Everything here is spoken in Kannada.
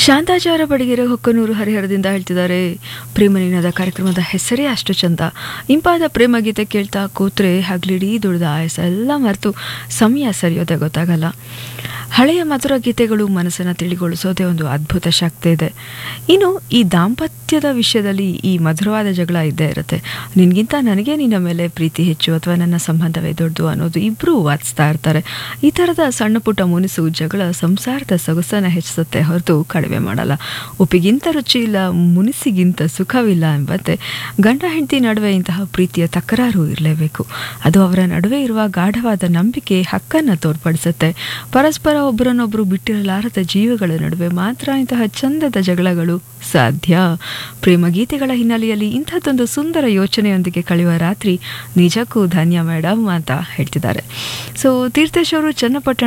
ಶಾಂತಾಚಾರ ಬಡಿಗೆರೆ ಹೊಕ್ಕನೂರು ಹರಿಹರದಿಂದ ಹೇಳ್ತಿದ್ದಾರೆ ಪ್ರೇಮನಿನಾದ ಕಾರ್ಯಕ್ರಮದ ಹೆಸರೇ ಅಷ್ಟು ಚಂದ ಇಂಪಾದ ಪ್ರೇಮ ಗೀತೆ ಕೇಳ್ತಾ ಕೂತ್ರೆ ಹಗ್ಲಿಡೀ ದುಡ್ದ ಆಯಸ ಎಲ್ಲ ಮರೆತು ಸಮಯ ಸರಿಯೋದೇ ಗೊತ್ತಾಗಲ್ಲ ಹಳೆಯ ಮಧುರ ಗೀತೆಗಳು ಮನಸ್ಸನ್ನು ತಿಳಿಗೊಳಿಸೋದೇ ಒಂದು ಅದ್ಭುತ ಶಕ್ತಿ ಇದೆ ಇನ್ನು ಈ ದಾಂಪತ್ಯದ ವಿಷಯದಲ್ಲಿ ಈ ಮಧುರವಾದ ಜಗಳ ಇದ್ದೇ ಇರುತ್ತೆ ನಿನಗಿಂತ ನನಗೆ ನಿನ್ನ ಮೇಲೆ ಪ್ರೀತಿ ಹೆಚ್ಚು ಅಥವಾ ನನ್ನ ಸಂಬಂಧವೇ ದೊಡ್ಡದು ಅನ್ನೋದು ಇಬ್ಬರೂ ವಾದಿಸ್ತಾ ಇರ್ತಾರೆ ಈ ಥರದ ಸಣ್ಣ ಪುಟ್ಟ ಮುನಿಸು ಜಗಳ ಸಂಸಾರದ ಸೊಗಸನ್ನು ಹೆಚ್ಚಿಸುತ್ತೆ ಹೊರತು ಕಡಿಮೆ ಮಾಡಲ್ಲ ಉಪ್ಪಿಗಿಂತ ರುಚಿ ಇಲ್ಲ ಮುನಿಸಿಗಿಂತ ಸುಖವಿಲ್ಲ ಎಂಬಂತೆ ಗಂಡ ಹೆಂಡತಿ ನಡುವೆ ಇಂತಹ ಪ್ರೀತಿಯ ತಕರಾರು ಇರಲೇಬೇಕು ಅದು ಅವರ ನಡುವೆ ಇರುವ ಗಾಢವಾದ ನಂಬಿಕೆ ಹಕ್ಕನ್ನು ತೋರ್ಪಡಿಸುತ್ತೆ ಪರಸ್ಪರ ಒಬ್ಬರನ್ನೊಬ್ಬರು ಬಿಟ್ಟಿರಲಾರದ ಜೀವಗಳ ನಡುವೆ ಮಾತ್ರ ಇಂತಹ ಚಂದದ ಜಗಳಗಳು ಸಾಧ್ಯ ಪ್ರೇಮ ಗೀತೆಗಳ ಹಿನ್ನೆಲೆಯಲ್ಲಿ ಇಂಥದ್ದೊಂದು ಸುಂದರ ಯೋಚನೆಯೊಂದಿಗೆ ಕಳೆಯುವ ರಾತ್ರಿ ನಿಜಕ್ಕೂ ಧನ್ಯ ಮೇಡಮ್ ಅಂತ ಹೇಳ್ತಿದ್ದಾರೆ ಸೊ ತೀರ್ಥೇಶ್ ಅವರು ಚನ್ನಪಟ್ಟಣ